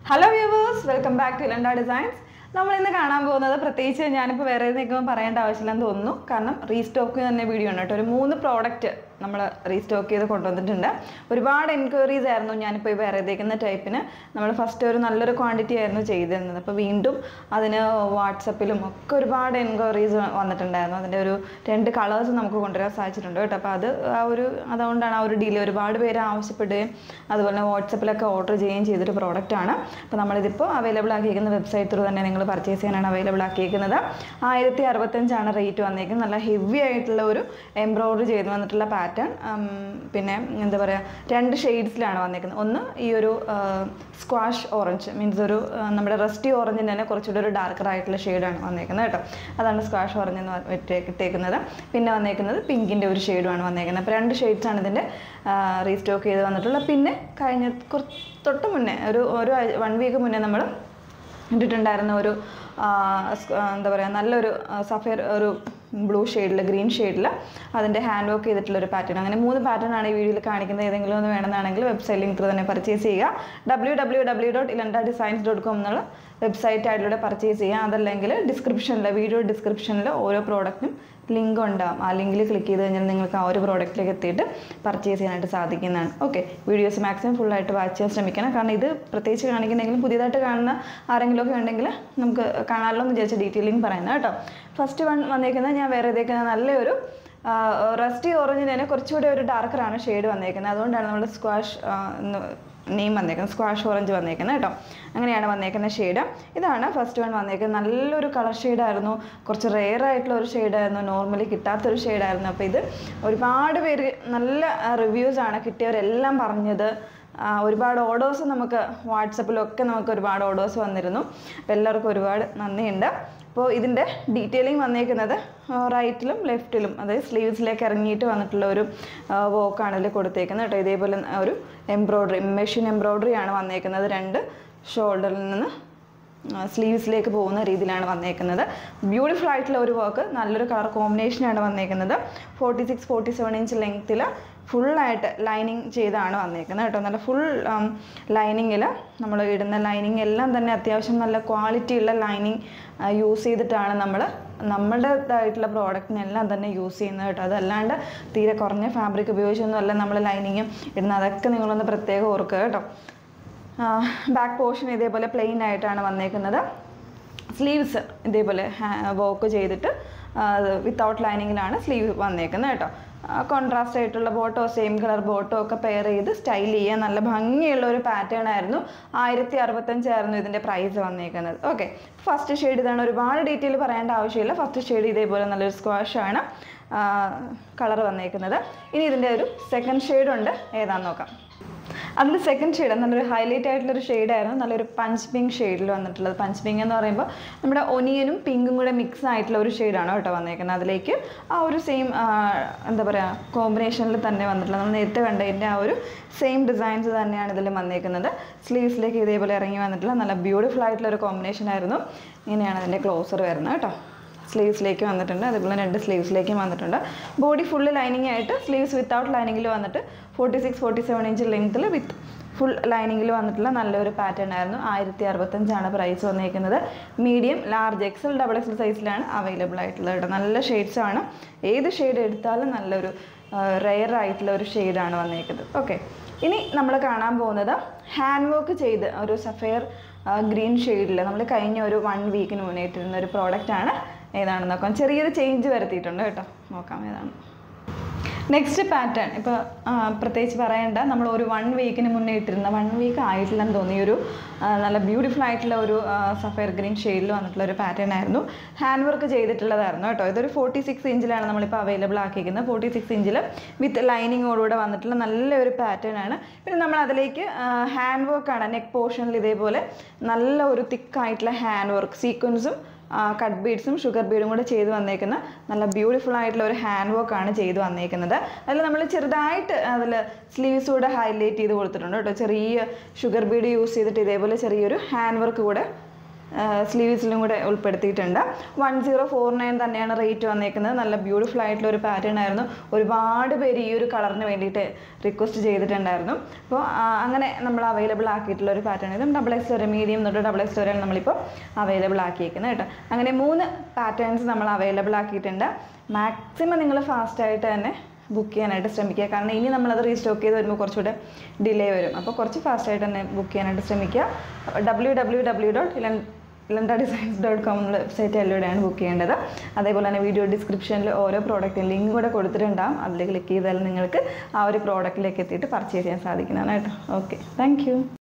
hello viewers welcome back to Elanda Designs നമ്മൾ ഇന്ന് കാണാൻ പോകുന്നത് പ്രത്യേകിച്ച് ഞാനിപ്പോൾ വേറെ നിൽക്കുമ്പോൾ പറയേണ്ട ആവശ്യമില്ലെന്ന് തോന്നുന്നു കാരണം റീസ്റ്റോക്ക് തന്നെ വീഡിയോ ഉണ്ട് കേട്ടോ ഒരു മൂന്ന് പ്രോഡക്റ്റ് നമ്മൾ റീസ്റ്റോക്ക് ചെയ്ത് കൊണ്ടുവന്നിട്ടുണ്ട് ഒരുപാട് എൻക്വയറീസ് ആയിരുന്നു ഞാനിപ്പോൾ ഈ വേറെ തേക്കുന്ന ടൈപ്പിന് നമ്മൾ ഫസ്റ്റ് ഒരു നല്ലൊരു ക്വാണ്ടിറ്റി ആയിരുന്നു ചെയ്തിരുന്നത് അപ്പോൾ വീണ്ടും അതിന് വാട്സപ്പിലും ഒക്കെ ഒരുപാട് എൻക്വയറീസ് വന്നിട്ടുണ്ടായിരുന്നു അതിൻ്റെ ഒരു രണ്ട് കളേഴ്സ് നമുക്ക് കൊണ്ടുവരാൻ സാധിച്ചിട്ടുണ്ട് കേട്ടോ അപ്പോൾ അത് ആ ഒരു അതുകൊണ്ടാണ് ആ ഒരു ഡീല് ഒരുപാട് പേര് ആവശ്യപ്പെടുകയും അതുപോലെ വാട്സപ്പിലൊക്കെ ഓർഡർ ചെയ്യുകയും ചെയ്തൊരു പ്രോഡക്റ്റാണ് അപ്പോൾ നമ്മളിതിപ്പോൾ അവൈലബിൾ ആക്കിയിരിക്കുന്ന വെബ്സൈറ്റ് ത്രൂ തന്നെ നിങ്ങൾ പർച്ചേസ് ചെയ്യാനാണ് അവൈലബിൾ ആക്കിയിരിക്കുന്നത് ആയിരത്തി അറുപത്തഞ്ചാണ് റേറ്റ് വന്നിരിക്കുന്നത് നല്ല ഹെവി ആയിട്ടുള്ള ഒരു എംബ്രോയിഡറി ചെയ്ത് വന്നിട്ടുള്ള പാറ്റേൺ പിന്നെ എന്താ പറയുക രണ്ട് ഷെയ്ഡ്സിലാണ് വന്നിരിക്കുന്നത് ഒന്ന് ഈ ഒരു സ്ക്വാഷ് ഓറഞ്ച് മീൻസ് ഒരു ആ, നമ്മുടെ റസ്റ്റി ഓറഞ്ചിൻ്റെ തന്നെ കുറച്ചുകൂടി ഒരു ഡാർക്കർ ആയിട്ടുള്ള ഷെയ്ഡാണ് വന്നിരിക്കുന്നത് കേട്ടോ അതാണ് സ്ക്വാഷ് ഓറഞ്ച് എന്ന് ഇട്ടേ- ഇട്ടേക്കുന്നത് പിന്നെ വന്നേക്കുന്നത് പിങ്കിൻ്റെ ഒരു ഷെയ്ഡുമാണ് വന്നേക്കുന്നത് അപ്പോൾ രണ്ട് ഷെയ്ഡ്സാണ് ഇതിൻ്റെ റീസ്റ്റോക്ക് ചെയ്ത് വന്നിട്ടുള്ളത് പിന്നെ കഴിഞ്ഞ കുറച്ച് തൊട്ട് മുന്നേ ഒരു ഒരു വൺ വീക്ക് മുന്നേ നമ്മൾ ഇട്ടിട്ടുണ്ടായിരുന്ന ഒരു ആ, സ്- ആ, എന്താ പറയുക നല്ലൊരു സഫയർ ഒരു ബ്ലൂ ഷെയ്ഡിൽ ഗ്രീൻ ഷെയ്ഡിൽ അതിൻ്റെ ഹാൻഡ് വർക്ക് ചെയ്തിട്ടുള്ള ഒരു പാറ്റേൺ അങ്ങനെ മൂന്ന് പാറ്റേൺ ആണ് ഈ വീഡിയോയിൽ കാണിക്കുന്നത് ഏതെങ്കിലും ഒന്ന് വേണമെന്നാണെങ്കിൽ വെബ്സൈറ്റ് ലിങ്ക് തന്നെ പർച്ചേസ് ചെയ്യുക W W W dot Elanda designs dot com എന്നുള്ള വെബ്സൈറ്റ് ആയിലൂടെ പർച്ചേസ് ചെയ്യുക അതല്ലെങ്കിൽ ഡിസ്ക്രിപ്ഷനിൽ വീഡിയോ ഡിസ്ക്രിപ്ഷനിൽ ഓരോ പ്രോഡക്റ്റിനും ലിങ്ക് ഉണ്ടാവും ആ ലിങ്കിൽ ക്ലിക്ക് ചെയ്ത് കഴിഞ്ഞാൽ നിങ്ങൾക്ക് ആ ഒരു പ്രോഡക്റ്റിലേക്ക് എത്തിയിട്ട് പർച്ചേസ് ചെയ്യാനായിട്ട് സാധിക്കുന്നതാണ് ഓക്കെ വീഡിയോസ് മാക്സിമം ഫുള്ളായിട്ട് വാച്ച് ചെയ്യാൻ ശ്രമിക്കണം കാരണം ഇത് പ്രത്യേകിച്ച് കാണിക്കുന്നെങ്കിലും പുതിയതായിട്ട് കാണുന്ന ആരെങ്കിലും ഒക്കെ ഉണ്ടെങ്കിൽ നമുക്ക് കാണാമല്ലോ എന്ന് വിചാരിച്ച ഡീറ്റെയിലിംഗ് പറയുന്നത് കേട്ടോ ഫസ്റ്റ് വൺ വന്നേക്കുന്നത് ഞാൻ വേറെ ഇതേക്കുന്ന നല്ലൊരു റസ്റ്റി ഓറഞ്ചിന് തന്നെ കുറച്ചുകൂടി ഒരു ഡാർക്കറാണ് ഷെയ്ഡ് വന്നേക്കുന്നത് അതുകൊണ്ടാണ് നമ്മൾ സ്ക്വാഷ് നെയിം വന്നേക്കുന്നത് സ്ക്വാഷ് ഓറഞ്ച് വന്നേക്കുന്നത് കേട്ടോ അങ്ങനെയാണ് വന്നേക്കുന്ന ഷെയ്ഡ് ഇതാണ് ഫസ്റ്റ് വൺ വന്നേക്കുന്നത് നല്ലൊരു കളർ ഷെയ്ഡായിരുന്നു കുറച്ച് റെയർ ആയിട്ടുള്ള ഒരു ഷെയ്ഡായിരുന്നു നോർമലി കിട്ടാത്തൊരു ഷെയ്ഡായിരുന്നു അപ്പോൾ ഇത് ഒരുപാട് പേര് നല്ല റിവ്യൂസ് ആണ് കിട്ടിയവരെല്ലാം പറഞ്ഞത് ആ, ഒരുപാട് ഓർഡേഴ്സ് നമുക്ക് വാട്സപ്പിലൊക്കെ നമുക്ക് ഒരുപാട് ഓർഡേഴ്സ് വന്നിരുന്നു അപ്പോൾ എല്ലാവർക്കും ഒരുപാട് നന്ദിയുണ്ട് അപ്പോൾ ഇതിൻ്റെ ഡീറ്റെയിലിംഗ് വന്നേക്കുന്നത് റൈറ്റിലും ലെഫ്റ്റിലും അതായത് സ്ലീവ്സിലേക്ക് ഇറങ്ങിയിട്ട് വന്നിട്ടുള്ള ഒരു വോക്കാണ് ഇതിൽ കൊടുത്തേക്കുന്നത് കേട്ടോ ഇതേപോലെ ഒരു എംബ്രോയ്ഡറി മെഷീൻ എംബ്രോയ്ഡറി ആണ് വന്നേക്കുന്നത് രണ്ട് ഷോൾഡറിൽ നിന്ന് സ്ലീവ്സിലേക്ക് പോകുന്ന രീതിയിലാണ് വന്നേക്കുന്നത് ബ്യൂട്ടിഫുൾ ആയിട്ടുള്ള ഒരു വർക്ക് നല്ലൊരു കളർ കോമ്പിനേഷനാണ് വന്നേക്കുന്നത് forty six forty seven inch ലെങ്ത്തിൽ ഫുള്ളായിട്ട് ലൈനിങ് ചെയ്താണ് വന്നേക്കുന്നത് കേട്ടോ നല്ല ഫുൾ ലൈനിങ്ങിൽ നമ്മൾ ഇടുന്ന ലൈനിങ് എല്ലാം തന്നെ അത്യാവശ്യം നല്ല ക്വാളിറ്റി ഉള്ള ലൈനിങ് യൂസ് ചെയ്തിട്ടാണ് നമ്മൾ നമ്മുടേതായിട്ടുള്ള പ്രോഡക്റ്റിനെല്ലാം തന്നെ യൂസ് ചെയ്യുന്നത് കേട്ടോ അതല്ലാണ്ട് തീരെ കുറഞ്ഞ ഫാബ്രിക് ഉപയോഗിച്ചൊന്നും അല്ല നമ്മൾ ലൈനിങ്ങും ഇടുന്നത് അതൊക്കെ നിങ്ങളൊന്ന് പ്രത്യേകം ഓർക്കുക കേട്ടോ ബാക്ക് പോർഷൻ ഇതേപോലെ പ്ലെയിൻ ആയിട്ടാണ് വന്നേക്കുന്നത് സ്ലീവ്സ് ഇതേപോലെ വർക്ക് ചെയ്തിട്ട് വിത്തൗട്ട് ലൈനിങ്ങിലാണ് സ്ലീവ് വന്നേക്കുന്നത് കേട്ടോ കോൺട്രാസ്റ്റ് ആയിട്ടുള്ള ബോട്ടോ സെയിം കളർ ബോട്ടോ ഒക്കെ പെയർ ചെയ്ത് സ്റ്റൈൽ ചെയ്യാൻ നല്ല ഭംഗിയുള്ള ഒരു പാറ്റേൺ ആയിരുന്നു ആയിരത്തി അറുപത്തഞ്ചായിരുന്നു ഇതിൻ്റെ പ്രൈസ് വന്നേക്കുന്നത് ഓക്കെ ഫസ്റ്റ് ഷെയ്ഡ് ഇതാണ് ഒരുപാട് ഡീറ്റെയിൽ പറയേണ്ട ആവശ്യമില്ല ഫസ്റ്റ് ഷെയ്ഡ് ഇതേപോലെ നല്ലൊരു സ്ക്വാഷ് ആണ് കളർ വന്നേക്കുന്നത് ഇനി ഇതിൻ്റെ ഒരു സെക്കൻഡ് ഷെയ്ഡ് ഉണ്ട് ഏതാന്ന് നോക്കാം അതിൽ സെക്കൻഡ് ഷെയ്ഡ് നല്ലൊരു ഹൈലൈറ്റ് ആയിട്ടുള്ളൊരു ഷെയ്ഡായിരുന്നു നല്ലൊരു പഞ്ച് പിങ്ക് ഷെയ്ഡിൽ വന്നിട്ടുള്ളത് പഞ്ച് പിങ്ക് എന്ന് പറയുമ്പോൾ നമ്മുടെ ഒനിയനും പിങ്കും കൂടെ മിക്സ് ആയിട്ടുള്ള ഒരു ഷെയ്ഡാണ് കേട്ടോ വന്നേക്കുന്നത് അതിലേക്ക് ആ ഒരു സെയിം എന്താ പറയുക കോമ്പിനേഷനിൽ തന്നെ വന്നിട്ടുള്ളത് നമ്മൾ നേരത്തെ കണ്ടതിൻ്റെ ആ ഒരു സെയിം ഡിസൈൻസ് തന്നെയാണ് ഇതിൽ വന്നേക്കുന്നത് സ്ലീവ്സിലേക്ക് ഇതേപോലെ ഇറങ്ങി വന്നിട്ടുള്ള നല്ല ബ്യൂട്ടിഫുൾ ആയിട്ടുള്ള ഒരു കോമ്പിനേഷൻ ആയിരുന്നു ഇങ്ങനെയാണ് അതിൻ്റെ ക്ലോസർ വരുന്നത് കേട്ടോ സ്ലീവ്സിലേക്ക് വന്നിട്ടുണ്ട് അതുപോലെ രണ്ട് സ്ലീവ്സിലേക്കും വന്നിട്ടുണ്ട് ബോഡി ഫുള്ള് ലൈനിങ് ആയിട്ട് സ്ലീവ്സ് വിത്തൗട്ട് ലൈനിങ്ങിൽ വന്നിട്ട് forty six forty seven inch ലെങ്ത്തിൽ വിത്ത് ഫുൾ ലൈനിങ്ങിൽ വന്നിട്ടുള്ള നല്ലൊരു പാറ്റേൺ ആയിരുന്നു ആയിരത്തി അറുപത്തഞ്ചാണ് പ്രൈസ് വന്നിരിക്കുന്നത് medium large XL double XL സൈസിലാണ് അവൈലബിൾ ആയിട്ടുള്ളത് കേട്ടോ നല്ല ഷെയ്ഡ്സ് ആണ് ഏത് ഷെയ്ഡ് എടുത്താലും നല്ലൊരു റെയർ ആയിട്ടുള്ള ഒരു ഷെയ്ഡാണ് വന്നേക്കുന്നത് ഓക്കെ ഇനി നമ്മൾ കാണാൻ പോകുന്നത് ഹാൻഡ് വർക്ക് ചെയ്ത് ഒരു സഫയർ ഗ്രീൻ ഷെയ്ഡിൽ നമ്മൾ കഴിഞ്ഞ ഒരു വൺ വീക്കിന് മുന്നേ ഇട്ടിരുന്ന ഒരു പ്രോഡക്റ്റ് ആണ് ഏതാണെന്ന് നോക്കാം ചെറിയൊരു ചേഞ്ച് വരുത്തിയിട്ടുണ്ട് കേട്ടോ നോക്കാം ഏതാണ് നെക്സ്റ്റ് പാറ്റേൺ ഇപ്പോൾ പ്രത്യേകിച്ച് പറയേണ്ട നമ്മൾ ഒരു വൺ വീക്കിന് മുന്നേ ഇട്ടിരുന്ന വൺ വീക്ക് ആയിട്ടില്ലെന്ന് തോന്നി ഒരു ആ, നല്ല ബ്യൂട്ടിഫുൾ ആയിട്ടുള്ള ഒരു സഫയർ ഗ്രീൻ ഷെയ്ഡിൽ വന്നിട്ടുള്ള ഒരു പാറ്റേൺ ആയിരുന്നു ഹാൻഡ് വർക്ക് ചെയ്തിട്ടുള്ളതായിരുന്നു കേട്ടോ ഇതൊരു ഫോർട്ടി സിക്സ് ഇഞ്ചിലാണ് നമ്മളിപ്പോൾ അവൈലബിൾ ആക്കിയിരിക്കുന്നത് ഫോർട്ടി സിക്സ് ഇഞ്ചിൽ വിത്ത് ലൈനിങ്ങോടുകൂടെ വന്നിട്ടുള്ള നല്ലൊരു പാറ്റേൺ ആണ് പിന്നെ നമ്മൾ അതിലേക്ക് ഹാൻഡ് വർക്കാണ് നെക്ക് പോർഷനിൽ ഇതേപോലെ നല്ല ഒരു തിക്കായിട്ടുള്ള ഹാൻഡ് വർക്ക് സീക്വൻസും കട്ട് ബീഡ്സും ഷുഗർ ബീഡും കൂടെ ചെയ്ത് വന്നേക്കുന്ന നല്ല ബ്യൂട്ടിഫുൾ ആയിട്ടുള്ള ഒരു ഹാൻഡ് വർക്ക് ആണ് ചെയ്ത് വന്നേക്കുന്നത് അതിൽ നമ്മൾ ചെറുതായിട്ട് അതിൽ സ്ലീവ്സ് കൂടെ ഹൈലൈറ്റ് ചെയ്ത് കൊടുത്തിട്ടുണ്ട് കേട്ടോ ചെറിയ ഷുഗർ ബീഡ് യൂസ് ചെയ്തിട്ട് ഇതേപോലെ ചെറിയൊരു ഹാൻഡ് വർക്ക് കൂടെ സ്ലീവ്സിലും കൂടെ ഉൾപ്പെടുത്തിയിട്ടുണ്ട് വൺ സീറോ ഫോർ നയൻ തന്നെയാണ് റേറ്റ് വന്നേക്കുന്നത് നല്ല ബ്യൂട്ടിഫുൾ ആയിട്ടുള്ള ഒരു പാറ്റേൺ ആയിരുന്നു ഒരുപാട് പേര് ഈ ഒരു കളറിന് വേണ്ടിയിട്ട് റിക്വസ്റ്റ് ചെയ്തിട്ടുണ്ടായിരുന്നു അപ്പോൾ അങ്ങനെ നമ്മൾ അവൈലബിൾ ആക്കിയിട്ടുള്ള ഒരു പാറ്റേൺ ഇതും ഡബിൾ എക്സ് വരെ മീഡിയം തൊട്ട് ഡബിൾ എക്സ് വരെയാണ് നമ്മളിപ്പോൾ അവൈലബിൾ ആക്കിയിരിക്കുന്നത് കേട്ടോ അങ്ങനെ മൂന്ന് പാറ്റേൺസ് നമ്മൾ അവൈലബിൾ ആക്കിയിട്ടുണ്ട് മാക്സിമം നിങ്ങൾ ഫാസ്റ്റായിട്ട് തന്നെ ബുക്ക് ചെയ്യാനായിട്ട് ശ്രമിക്കുക കാരണം ഇനി നമ്മളത് റീസ്റ്റോക്ക് ചെയ്ത് വരുമ്പോൾ കുറച്ചുകൂടെ ഡിലേ വരും അപ്പോൾ കുറച്ച് ഫാസ്റ്റായിട്ട് തന്നെ ബുക്ക് ചെയ്യാനായിട്ട് ശ്രമിക്കുക ഡബ്ല്യൂ ഡബ്ല്യൂ ഡബ്ല്യൂ ഡോട്ട് ഇലൻ ഇലണ്ട ഡിസൈൻസ് ഡോട്ട് കോം എന്നുള്ള വെബ്സൈറ്റ് എല്ലോടെയാണ് ബുക്ക് ചെയ്യേണ്ടത് അതേപോലെ തന്നെ വീഡിയോ ഡിസ്ക്രിപ്ഷനിൽ ഓരോ പ്രോഡക്റ്റിന് ലിങ്ക് കൂടെ കൊടുത്തിട്ടുണ്ടാകും അതിൽ ക്ലിക്ക് ചെയ്താൽ നിങ്ങൾക്ക് ആ ഒരു പ്രോഡക്റ്റിലേക്ക് എത്തിയിട്ട് പർച്ചേസ് ചെയ്യാൻ സാധിക്കുന്നതാണ് കേട്ടോ ഓക്കെ താങ്ക്